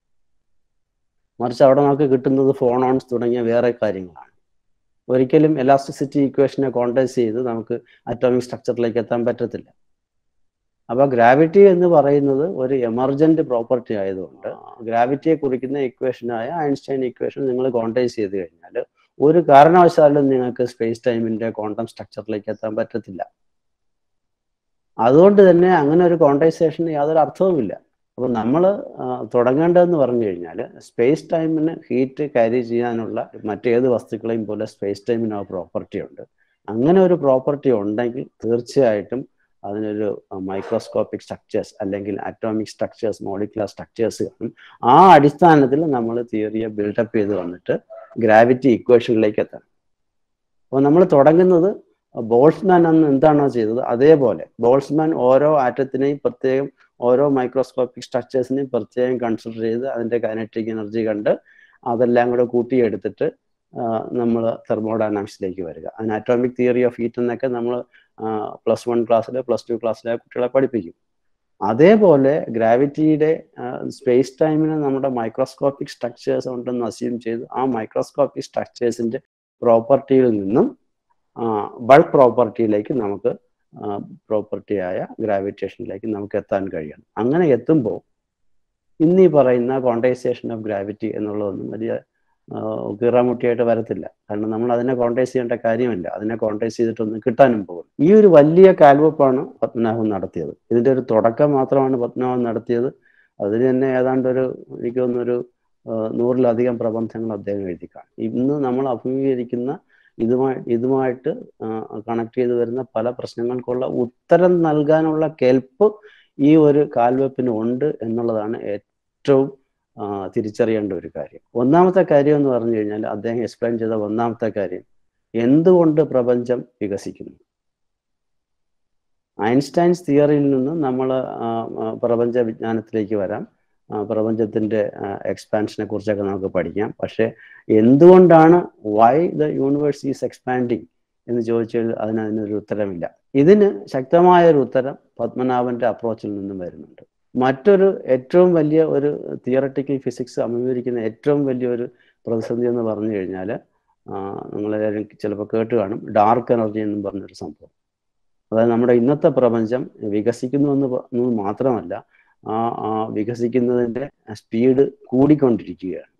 മറിച്ച് അവിടെ നമുക്ക് കിട്ടുന്നത് ഫോണോൺസ് തുടങ്ങിയ വേറെ കാര്യങ്ങളാണ് ഒരിക്കലും എലാസ്റ്റിസിറ്റി ഇക്വേഷനെ കോണ്ടൈസ് ചെയ്ത് നമുക്ക് അറ്റോമിക് സ്ട്രക്ചറിലേക്ക് എത്താൻ പറ്റത്തില്ല അപ്പൊ ഗ്രാവിറ്റി എന്ന് പറയുന്നത് ഒരു എമർജന്റ് പ്രോപ്പർട്ടി ആയതുകൊണ്ട് ഗ്രാവിറ്റിയെ കുറിക്കുന്ന ഇക്വേഷനായ ഐൻസ്റ്റൈൻ ഇക്വേഷൻ നിങ്ങൾ കോണ്ടൈസ് ചെയ്ത് കഴിഞ്ഞാൽ ഒരു കാരണവശാലും നിങ്ങൾക്ക് സ്പേസ് ടൈമിന്റെ ക്വാണ്ടം സ്ട്രക്ചറിലേക്ക് എത്താൻ പറ്റത്തില്ല അതുകൊണ്ട് തന്നെ അങ്ങനെ ഒരു കോണ്ടൈസേഷന് യാതൊരു അർത്ഥവുമില്ല അപ്പൊ നമ്മൾ തുടങ്ങേണ്ടതെന്ന് പറഞ്ഞു കഴിഞ്ഞാൽ സ്പേസ് ടൈമിന് ഹീറ്റ് ക്യാരി ചെയ്യാനുള്ള മറ്റേത് വസ്തുക്കളെയും പോലെ സ്പേസ് ടൈമിന് ആ പ്രോപ്പർട്ടി ഉണ്ട് അങ്ങനെ ഒരു പ്രോപ്പർട്ടി ഉണ്ടെങ്കിൽ തീർച്ചയായിട്ടും അതിനൊരു മൈക്രോസ്കോപ്പിക് സ്ട്രക്ചേഴ്സ് അല്ലെങ്കിൽ അറ്റോമിക് സ്ട്രക്ചേഴ്സ് മോളിക്കുലർ സ്ട്രക്ചേഴ്സ് കാണും ആ അടിസ്ഥാനത്തിൽ നമ്മൾ തിയറിയെ ബിൽഡപ്പ് ചെയ്ത് വന്നിട്ട് ഗ്രാവിറ്റി ഇക്വേഷനിലേക്ക് എത്തണം അപ്പോൾ നമ്മൾ തുടങ്ങുന്നത് ബോൾസ്മാൻ അന്ന് എന്താണോ ചെയ്തത് അതേപോലെ ബോൾസ്മാൻ ഓരോ ആറ്റത്തിനെയും പ്രത്യേകം ഓരോ മൈക്രോസ്കോപ്പിക് സ്ട്രക്ചേഴ്സിനെയും പ്രത്യേകം കൺസിഡർ ചെയ്ത് അതിന്റെ കൈനറ്റിക് എനർജി കണ്ട് അതെല്ലാം കൂടെ കൂട്ടിയെടുത്തിട്ട് നമ്മൾ തെർമോഡൈനാമിക്സിലേക്ക് വരിക അതിന് അറ്റോമിക് തിയറി ഓഫ് ഹീറ്റ് എന്നൊക്കെ നമ്മൾ പ്ലസ് വൺ ക്ലാസ്സിലെ പ്ലസ് ടു ക്ലാസ്സിലെ കുട്ടികളെ പഠിപ്പിക്കും അതേപോലെ ഗ്രാവിറ്റിയുടെ സ്പേസ് ടൈമിന് നമ്മുടെ മൈക്രോസ്കോപ്പിക് സ്ട്രക്ചേഴ്സ് ഉണ്ടെന്ന് അസ്യൂം ചെയ്ത് ആ മൈക്രോസ്കോപ്പിക് സ്ട്രക്ചേഴ്സിന്റെ പ്രോപ്പർട്ടിയിൽ നിന്നും ബൾക്ക് പ്രോപ്പർട്ടിയിലേക്ക് നമുക്ക് പ്രോപ്പർട്ടിയായ ഗ്രാവിറ്റേഷനിലേക്ക് നമുക്ക് എത്താൻ കഴിയണം അങ്ങനെ എത്തുമ്പോൾ ഇന്നീ പറയുന്ന ക്വാണ്ടൈസേഷൻ ഓഫ് ഗ്രാവിറ്റി എന്നുള്ളതൊന്നും വലിയ കീറാമുട്ടിയായിട്ട് വരത്തില്ല കാരണം നമ്മൾ അതിനെ കോണ്ടൈസ് ചെയ്യേണ്ട കാര്യമില്ല അതിനെ കോണ്ടൈസ് ചെയ്തിട്ടൊന്നും കിട്ടാനും പോകും ഈ ഒരു വലിയ കാൽവെപ്പാണ് പത്മനാഭൻ നടത്തിയത് ഇതിന്റെ ഒരു തുടക്കം മാത്രമാണ് പത്മനാഭൻ നടത്തിയത് അതിന് തന്നെ ഏതാണ്ട് ഒരു എനിക്ക് തോന്നുന്നൊരു നൂറിലധികം പ്രബന്ധങ്ങൾ അദ്ദേഹം എഴുതി കാണും ഇന്ന് നമ്മൾ അഭിമുഖീകരിക്കുന്ന ഇതുമായി ഇതുമായിട്ട് കണക്ട് ചെയ്ത് വരുന്ന പല പ്രശ്നങ്ങൾക്കുള്ള ഉത്തരം നൽകാനുള്ള കെൽപ്പ് ഈ ഒരു കാൽവെപ്പിന് ഉണ്ട് എന്നുള്ളതാണ് ഏറ്റവും തിരിച്ചറിയേണ്ട ഒരു കാര്യം ഒന്നാമത്തെ കാര്യം എന്ന് പറഞ്ഞു കഴിഞ്ഞാൽ അദ്ദേഹം എക്സ്പ്ലെയിൻ ചെയ്ത ഒന്നാമത്തെ കാര്യം എന്തുകൊണ്ട് പ്രപഞ്ചം വികസിക്കുന്നു ഐൻസ്റ്റൈൻസ് തിയറിയിൽ നിന്ന് നമ്മൾ പ്രപഞ്ച വിജ്ഞാനത്തിലേക്ക് വരാം പ്രപഞ്ചത്തിന്റെ എക്സ്പാൻഷനെ കുറിച്ചൊക്കെ നമുക്ക് പഠിക്കാം പക്ഷെ എന്തുകൊണ്ടാണ് why the universe is expanding എന്ന് ചോദിച്ചാൽ അതിന് അതിനൊരു ഉത്തരമില്ല ഇതിന് ശക്തമായ ഒരു ഉത്തരം പത്മനാഭന്റെ അപ്രോച്ചിൽ നിന്നും വരുന്നുണ്ട് മറ്റൊരു ഏറ്റവും വലിയ ഒരു തിയറട്ടിക്കൽ ഫിസിക്സ് അഭിമുഖീകരിക്കുന്ന ഏറ്റവും വലിയൊരു പ്രതിസന്ധി എന്ന് പറഞ്ഞു കഴിഞ്ഞാൽ നിങ്ങളെല്ലാവരും ചിലപ്പോൾ കേട്ട് കാണും ഡാർക്ക് എനർജി എന്നും പറഞ്ഞൊരു സംഭവം അതായത് നമ്മുടെ ഇന്നത്തെ പ്രപഞ്ചം വികസിക്കുന്നു എന്ന് മാത്രമല്ല ആ ആ വികസിക്കുന്നതിൻ്റെ സ്പീഡ് കൂടിക്കൊണ്ടിരിക്കുകയാണ്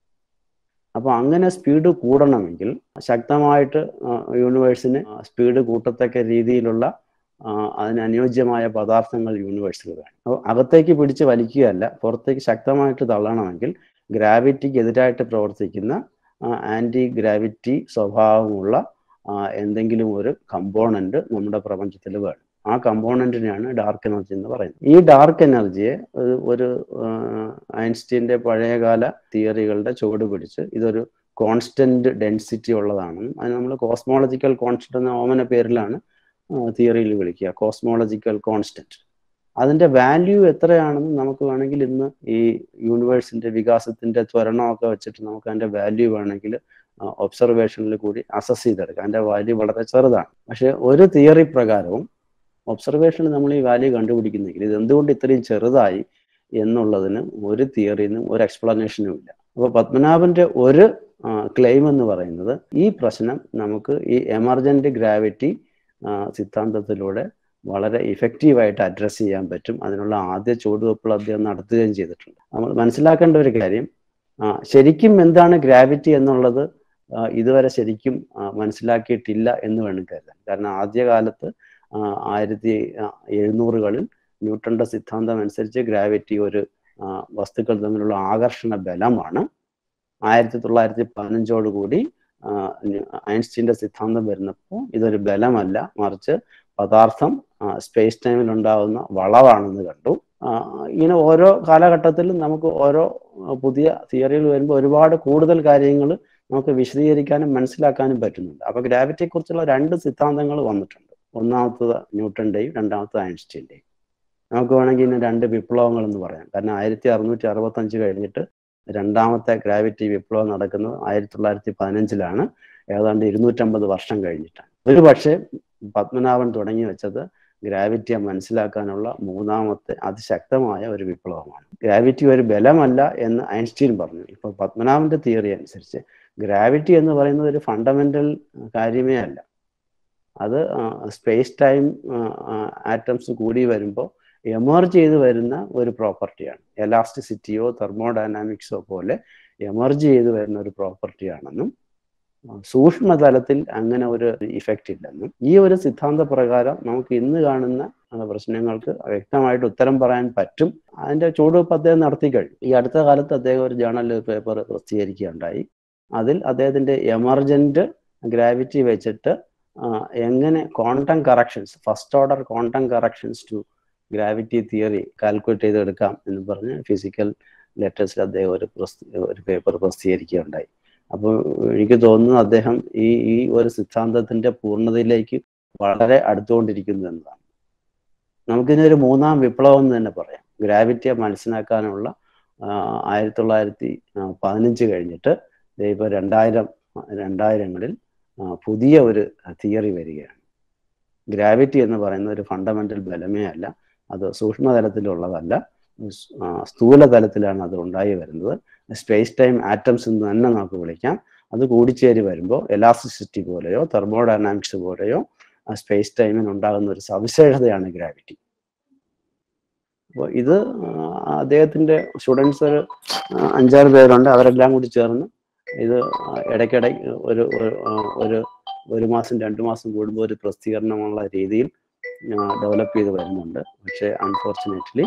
അപ്പോൾ അങ്ങനെ സ്പീഡ് കൂടണമെങ്കിൽ ശക്തമായിട്ട് യൂണിവേഴ്സിന് സ്പീഡ് കൂട്ടത്തക്ക രീതിയിലുള്ള അതിന് അനുയോജ്യമായ പദാർത്ഥങ്ങൾ യൂണിവേഴ്സിൽ വേണം അപ്പോൾ അകത്തേക്ക് പിടിച്ച് വലിക്കുകയല്ല പുറത്തേക്ക് ശക്തമായിട്ട് തള്ളണമെങ്കിൽ ഗ്രാവിറ്റിക്ക് എതിരായിട്ട് പ്രവർത്തിക്കുന്ന ആന്റി ഗ്രാവിറ്റി സ്വഭാവമുള്ള എന്തെങ്കിലും ഒരു കമ്പോണന്റ് നമ്മുടെ പ്രപഞ്ചത്തിൽ വേണം ആ കമ്പോണന്റിനെയാണ് ഡാർക്ക് എനർജി എന്ന് പറയുന്നത് ഈ ഡാർക്ക് എനർജിയെ ഒരു ഐൻസ്റ്റീന്റെ പഴയകാല തിയറികളുടെ ചുവട് പിടിച്ച് ഇതൊരു കോൺസ്റ്റന്റ് ഡെൻസിറ്റി ഉള്ളതാണെന്നും അത് നമ്മൾ കോസ്മോളജിക്കൽ കോൺസ്റ്റന്റ് എന്ന ഓമന പേരിലാണ് തിയറിയിൽ വിളിക്കുക കോസ്മോളജിക്കൽ കോൺസ്റ്റന്റ് അതിന്റെ വാല്യൂ എത്രയാണെന്ന് നമുക്ക് വേണമെങ്കിൽ ഇന്ന് ഈ യൂണിവേഴ്സിന്റെ വികാസത്തിന്റെ ത്വരണമൊക്കെ വെച്ചിട്ട് നമുക്ക് അതിന്റെ വാല്യൂ വേണമെങ്കിൽ ഒബ്സർവേഷനിൽ കൂടി അസസ് ചെയ്തെടുക്കാം അതിന്റെ വാല്യൂ വളരെ ചെറുതാണ് പക്ഷെ ഒരു തിയറി പ്രകാരവും ഒബ്സർവേഷനിൽ നമ്മൾ ഈ വാല്യൂ കണ്ടുപിടിക്കുന്നെങ്കിൽ ഇത് എന്തുകൊണ്ട് ഇത്രയും ചെറുതായി എന്നുള്ളതിന് ഒരു തിയറിനും ഒരു എക്സ്പ്ലനേഷനും ഇല്ല അപ്പോൾ പത്മനാഭന്റെ ഒരു ക്ലെയിം എന്ന് പറയുന്നത് ഈ പ്രശ്നം നമുക്ക് ഈ എമർജന്റ് ഗ്രാവിറ്റി സിദ്ധാന്തത്തിലൂടെ വളരെ ഇഫക്റ്റീവായിട്ട് അഡ്രസ്സ് ചെയ്യാൻ പറ്റും അതിനുള്ള ആദ്യ ചുവടുവെപ്പുകൾ അദ്ദേഹം നടത്തുകയും ചെയ്തിട്ടുണ്ട് നമ്മൾ മനസ്സിലാക്കേണ്ട ഒരു കാര്യം ശരിക്കും എന്താണ് ഗ്രാവിറ്റി എന്നുള്ളത് ഇതുവരെ ശരിക്കും മനസ്സിലാക്കിയിട്ടില്ല എന്ന് വേണം കരുതാൻ കാരണം ആദ്യകാലത്ത് ആയിരത്തി എഴുന്നൂറുകളിൽ ന്യൂട്ടന്റെ സിദ്ധാന്തം അനുസരിച്ച് ഗ്രാവിറ്റി ഒരു വസ്തുക്കൾ തമ്മിലുള്ള ആകർഷണ ബലമാണ് ആയിരത്തി തൊള്ളായിരത്തി പതിനഞ്ചോട് കൂടി ഐൻസ്റ്റീന്റെ സിദ്ധാന്തം വരുന്നപ്പോൾ ഇതൊരു ബലമല്ല മറിച്ച് പദാർത്ഥം സ്പേസ് ടൈമിൽ ഉണ്ടാകുന്ന വളവാണെന്ന് കണ്ടു ഇങ്ങനെ ഓരോ കാലഘട്ടത്തിലും നമുക്ക് ഓരോ പുതിയ തിയറികൾ വരുമ്പോൾ ഒരുപാട് കൂടുതൽ കാര്യങ്ങൾ നമുക്ക് വിശദീകരിക്കാനും മനസ്സിലാക്കാനും പറ്റുന്നുണ്ട് അപ്പൊ ഗ്രാവിറ്റിയെ കുറിച്ചുള്ള രണ്ട് സിദ്ധാന്തങ്ങൾ വന്നിട്ടുണ്ട് ഒന്നാമത്തത് ന്യൂട്ടന്റെയും രണ്ടാമത്തത് ഐൻസ്റ്റീൻ്റെയും നമുക്ക് വേണമെങ്കിൽ ഇന്ന് രണ്ട് വിപ്ലവങ്ങൾ എന്ന് പറയാം കാരണം ആയിരത്തി അറുന്നൂറ്റി അറുപത്തഞ്ച് കഴിഞ്ഞിട്ട് രണ്ടാമത്തെ ഗ്രാവിറ്റി വിപ്ലവം നടക്കുന്നത് ആയിരത്തി തൊള്ളായിരത്തി പതിനഞ്ചിലാണ് ഏതാണ്ട് ഇരുന്നൂറ്റമ്പത് വർഷം കഴിഞ്ഞിട്ടാണ് ഒരു പക്ഷേ പത്മനാഭൻ തുടങ്ങി വെച്ചത് ഗ്രാവിറ്റിയെ മനസ്സിലാക്കാനുള്ള മൂന്നാമത്തെ അതിശക്തമായ ഒരു വിപ്ലവമാണ് ഗ്രാവിറ്റി ഒരു ബലമല്ല എന്ന് ഐൻസ്റ്റീൻ പറഞ്ഞു ഇപ്പൊ പത്മനാഭന്റെ തിയറി അനുസരിച്ച് ഗ്രാവിറ്റി എന്ന് പറയുന്നത് ഒരു ഫണ്ടമെന്റൽ കാര്യമേ അല്ല അത് സ്പേസ് ടൈം ആറ്റംസ് കൂടി വരുമ്പോൾ എമർജ് ചെയ്ത് വരുന്ന ഒരു പ്രോപ്പർട്ടിയാണ് എലാസ്റ്റിസിറ്റിയോ തെർമോഡൈനാമിക്സോ പോലെ എമർജ് ചെയ്ത് വരുന്ന ഒരു പ്രോപ്പർട്ടിയാണെന്നും സൂക്ഷ്മതലത്തിൽ അങ്ങനെ ഒരു ഇഫക്റ്റ് ഇല്ലെന്നും ഈ ഒരു സിദ്ധാന്ത പ്രകാരം നമുക്ക് ഇന്ന് കാണുന്ന പ്രശ്നങ്ങൾക്ക് വ്യക്തമായിട്ട് ഉത്തരം പറയാൻ പറ്റും അതിന്റെ ചുവടുവെപ്പ് അദ്ദേഹം നടത്തി കഴിഞ്ഞു ഈ അടുത്ത കാലത്ത് അദ്ദേഹം ഒരു ജേണലിൽ പേപ്പർ പ്രസിദ്ധീകരിക്കുകയുണ്ടായി അതിൽ അദ്ദേഹത്തിന്റെ എമർജന്റ് ഗ്രാവിറ്റി വെച്ചിട്ട് എങ്ങനെ quantum corrections first order quantum corrections to gravity theory calculate ചെയ്തെടുക്കാം എന്ന് പറഞ്ഞ് ഫിസിക്കൽ ലെറ്റേഴ്സിൽ അദ്ദേഹം ഒരു ഒരു പേപ്പർ പ്രസിദ്ധീകരിക്കുകയുണ്ടായി അപ്പോൾ എനിക്ക് തോന്നുന്നു അദ്ദേഹം ഈ ഈ ഒരു സിദ്ധാന്തത്തിന്റെ പൂർണ്ണതയിലേക്ക് വളരെ അടുത്തുകൊണ്ടിരിക്കുന്നു എന്നതാണ് നമുക്കിതിനൊരു മൂന്നാം വിപ്ലവം എന്ന് തന്നെ പറയാം ഗ്രാവിറ്റിയെ മനസ്സിലാക്കാനുള്ള ആയിരത്തി തൊള്ളായിരത്തി പതിനഞ്ച് കഴിഞ്ഞിട്ട് ഇപ്പോൾ രണ്ടായിരം രണ്ടായിരങ്ങളിൽ പുതിയ ഒരു തിയറി വരികയാണ് ഗ്രാവിറ്റി എന്ന് പറയുന്ന ഒരു ഫണ്ടമെന്റൽ ബലമേ അല്ല അത് സൂക്ഷ്മതലത്തിലുള്ളതല്ല സ്ഥൂല തലത്തിലാണ് അത് ഉണ്ടായി വരുന്നത് സ്പേസ് ടൈം ആറ്റംസ് എന്ന് തന്നെ നമുക്ക് വിളിക്കാം അത് കൂടിച്ചേരി വരുമ്പോൾ എലാസ്റ്റിസിറ്റി പോലെയോ തെർമോഡൈനാമിക്സ് പോലെയോ സ്പേസ് ടൈമിന് ഉണ്ടാകുന്ന ഒരു സവിശേഷതയാണ് ഗ്രാവിറ്റി അപ്പോൾ ഇത് അദ്ദേഹത്തിന്റെ സ്റ്റുഡൻസ് ഒരു അഞ്ചാറ് പേരുണ്ട് അവരെല്ലാം കൂടി ചേർന്ന് ഇത് ഇടയ്ക്കിടെ ഒരു ഒരു ഒരു മാസം രണ്ട് മാസം കൂടുമ്പോൾ ഒരു പ്രസിദ്ധീകരണമുള്ള രീതിയിൽ ഡെവലപ്പ് ചെയ്ത് വരുന്നുണ്ട് പക്ഷേ അൺഫോർച്ചുനേറ്റ്ലി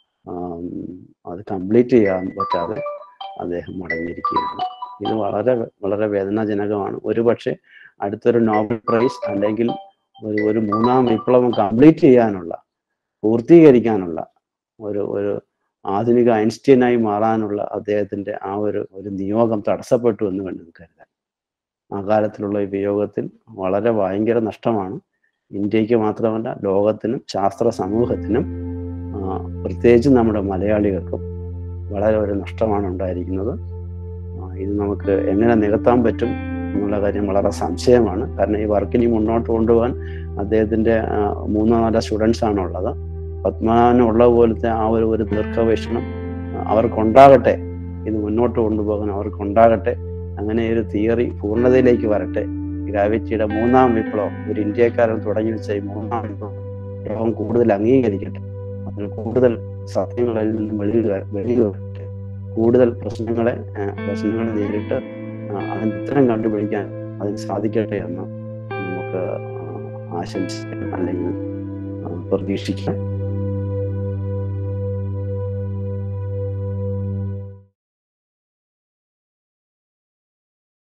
അത് കംപ്ലീറ്റ് ചെയ്യാൻ പറ്റാതെ അദ്ദേഹം മടങ്ങിയിരിക്കുകയാണ് ഇത് വളരെ വളരെ വേദനാജനകമാണ് ഒരു പക്ഷേ അടുത്തൊരു നോബൽ പ്രൈസ് അല്ലെങ്കിൽ ഒരു ഒരു മൂന്നാം വിപ്ലവം കംപ്ലീറ്റ് ചെയ്യാനുള്ള പൂർത്തീകരിക്കാനുള്ള ഒരു ഒരു ആധുനിക ഐൻസ്റ്റീനായി മാറാനുള്ള അദ്ദേഹത്തിന്റെ ആ ഒരു ഒരു നിയോഗം തടസ്സപ്പെട്ടു എന്ന് വേണ്ടി കരുതാൻ ആ കാലത്തിലുള്ള ഈ വിയോഗത്തിൽ വളരെ ഭയങ്കര നഷ്ടമാണ് ഇന്ത്യക്ക് മാത്രമല്ല ലോകത്തിനും ശാസ്ത്ര സമൂഹത്തിനും പ്രത്യേകിച്ചും നമ്മുടെ മലയാളികൾക്കും വളരെ ഒരു നഷ്ടമാണ് ഉണ്ടായിരിക്കുന്നത് ഇത് നമുക്ക് എങ്ങനെ നികത്താൻ പറ്റും എന്നുള്ള കാര്യം വളരെ സംശയമാണ് കാരണം ഈ വർക്കിനി മുന്നോട്ട് കൊണ്ടുപോകാൻ അദ്ദേഹത്തിന്റെ മൂന്നോ നാലോ സ്റ്റുഡൻസ് ആണ് ഉള്ളത് പത്മനാഭന് ഉള്ള പോലത്തെ ആ ഒരു ഒരു ദീർഘവീക്ഷണം അവർക്കുണ്ടാകട്ടെ ഇത് മുന്നോട്ട് കൊണ്ടുപോകാൻ അവർക്കുണ്ടാകട്ടെ അങ്ങനെ ഒരു തിയറി പൂർണ്ണതയിലേക്ക് വരട്ടെ ഗ്രാവിറ്റിയുടെ മൂന്നാം വിപ്ലവം ഒരു ഇന്ത്യക്കാരൻ തുടങ്ങി വെച്ച ഈ മൂന്നാം വിപ്ലവം ലോകം കൂടുതൽ അംഗീകരിക്കട്ടെ അതിന് കൂടുതൽ സത്യങ്ങളിൽ നിന്നും വെളിയിൽ വെളിയിൽ വരട്ടെ കൂടുതൽ പ്രശ്നങ്ങളെ പ്രശ്നങ്ങളെ നേരിട്ട് അതിന് ഉത്തരം കണ്ടുപിടിക്കാൻ അതിന് സാധിക്കട്ടെ എന്ന് നമുക്ക് ആശംസിക്കാം അല്ലെങ്കിൽ പ്രതീക്ഷിക്കാം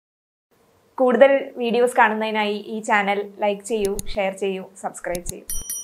കൂടുതൽ വീഡിയോസ് കാണുന്നതിനായി ഈ ചാനൽ ലൈക്ക് ചെയ്യൂ ഷെയർ ചെയ്യൂ സബ്സ്ക്രൈബ് ചെയ്യൂ